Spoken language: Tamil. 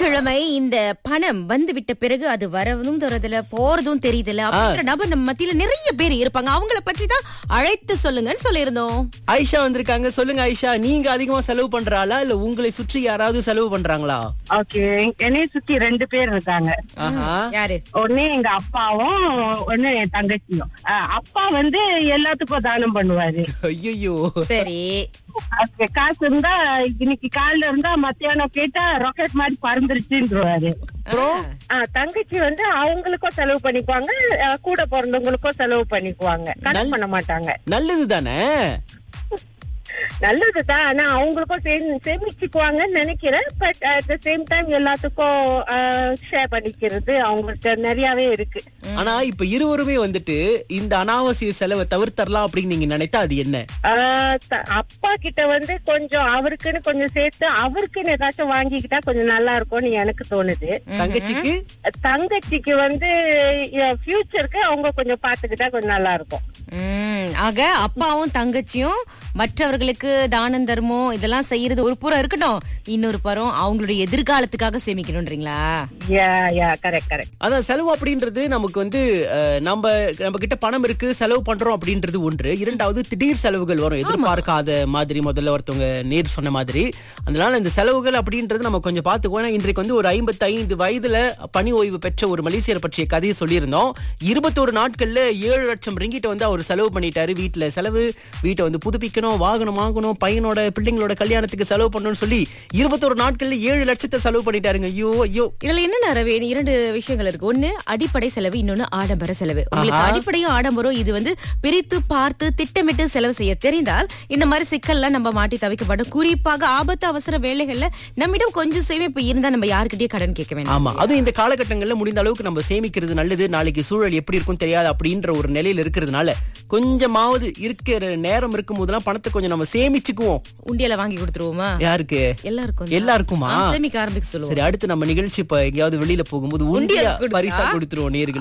வெள்ளிக்கிழமை இந்த பணம் வந்து விட்ட பிறகு அது வரவும் தரதுல போறதும் தெரியுதுல அப்படிங்கிற நபர் நம்ம மத்தியில நிறைய பேர் இருப்பாங்க அவங்கள பற்றி தான் அழைத்து சொல்லுங்கன்னு சொல்லியிருந்தோம் ஐஷா வந்திருக்காங்க சொல்லுங்க ஐஷா நீங்க அதிகமா செலவு பண்றாளா இல்ல உங்களை சுற்றி யாராவது செலவு பண்றாங்களா ஓகே என்னைய சுத்தி ரெண்டு பேர் இருக்காங்க ஆஹா யாரு ஒண்ணு எங்க அப்பாவும் ஒண்ணு என் தங்கச்சியும் அஹ் அப்பா வந்து எல்லாத்துக்கும் தானம் பண்ணுவாரு ஐயோ சரி அதுக்கு காசு இருந்தா இன்னைக்கு காலைல இருந்தா மத்தியானம் கேட்டா ராக்கெட் மாதிரி பறந்துருச்சுன்றவாரு அஹ் தங்கச்சி வந்து அவங்களுக்கும் செலவு பண்ணிக்குவாங்க அஹ் கூட பிறந்தவங்களுக்கும் செலவு பண்ணிக்குவாங்க கணக்கு பண்ண மாட்டாங்க நல்லது தானே நல்லதுதான் ஆனா அவங்களுக்கும் சே- சேமிச்சுக்குவாங்கன்னு நினைக்கிறேன் but at the same time எல்லாத்துக்கும் ஷேர் பண்ணிக்கிறது அவங்களுக்கு நிறையவே இருக்கு ஆனா இப்ப இருவருமே வந்துட்டு இந்த அனாவசிய செலவை தவிர்த்தரலாம் அப்படின்னு நீங்க நினைத்தா அது என்ன ஆஹ் த- அப்பா கிட்ட வந்து கொஞ்சம் அவருக்குன்னு கொஞ்சம் சேர்த்து அவருக்குன்னு ஏதாச்சும் வாங்கிக்கிட்டா கொஞ்சம் நல்லா இருக்கும்னு எனக்கு தோணுது தங்கச்சிக்கு தங்கச்சிக்கு வந்து ஃபியூச்சருக்கு அவங்க கொஞ்சம் பாத்துக்கிட்டா கொஞ்சம் நல்லா இருக்கும் உம் ஆக அப்பாவும் தங்கச்சியும் மற்றவர்களுக்கு தானம் தர்மம் இதெல்லாம் செய்யறது ஒரு புறம் இருக்கட்டும் இன்னொரு புறம் அவங்களுடைய எதிர்காலத்துக்காக சேமிக்கணும்ன்றீங்களா யா யா கரெக்ட் கரெக்ட் அதான் செலவு அப்படின்றது நமக்கு வந்து அஹ், நம்ம நம்ம கிட்ட பணம் இருக்கு செலவு பண்றோம் அப்படின்றது ஒன்று இரண்டாவது திடீர் செலவுகள் வரும் எதிர்பார்க்காத மாதிரி முதல்ல ஒருத்தவங்க நேர் சொன்ன மாதிரி அதனால இந்த செலவுகள் அப்படின்றது நம்ம கொஞ்சம் பார்த்துக்குவோம் ஏன்னா இன்றைக்கு வந்து ஒரு ஐம்பத்தி ஐந்து வயதுல பணி ஓய்வு பெற்ற ஒரு மலேசியர் பற்றிய கதையை சொல்லியிருந்தோம் இருபத்தோரு நாட்கள்ல ஏழு லட்சம் ரிங்கிட்ட வந்து அவர் செலவு பண்ணிட்டாரு வீட்டுல செலவு வீட்டை வந்து புதுப்பிக்கணும் வாகனம் வாங்கணும் பையனோட பிள்ளைங்களோட கல்யாணத்துக்கு செலவு பண்ணணும்னு சொல்லி இருபத்தோரு நாட்கள்ல ஏழு லட்சத்தை செலவு பண்ணிட்டாருங்க ஐயோ ஐயோ இதுல என்ன ரவி இரண்டு விஷயங்கள் இருக்கு ஒண்ணு அடிப்படை செலவு இன்னொன்னு ஆடம்பர செலவு உங்களுக்கு ஆஹா. அடிப்படையும் ஆடம்பரம் இது வந்து பிரித்து பார்த்து திட்டமிட்டு செலவு செய்ய தெரிந்தால் இந்த மாதிரி சிக்கல்லாம் நம்ம மாட்டி தவிக்கப்படும் குறிப்பாக ஆபத்து அவசர வேலைகள்ல நம்மிடம் கொஞ்சம் சேமிப்பு இருந்தா நம்ம யாருக்கிட்டயும் கடன் கேட்க வேண்டாம் ஆமா அதுவும் இந்த காலகட்டங்கள்ல முடிந்த அளவுக்கு நம்ம சேமிக்கிறது நல்லது நாளைக்கு சூழல் எப்படி இருக்கும் தெரியாது அப்படின்ற ஒரு நிலையில இருக்கிறதுனால கொஞ்சமாவது இருக்கிற நேரம் இருக்கும் போதெல்லாம் பணத்தை கொஞ்சம் நம்ம சேமிச்சுக்குவோம் உண்டியல வாங்கி கொடுத்துருவோமா யாருக்கு எல்லாருக்கும் தான். எல்லாருக்குமா ஆ, சேமிக்க ஆரம்பிக்க சொல்லுவோம் சரி அடுத்து நம்ம நிகழ்ச்சி இப்ப எங்கேயாவது வெளியில போகும்போது உண்டியல் உண்டியா கொடுத்தா? பரிசா கொடுத்துருவோம் நேர்கள்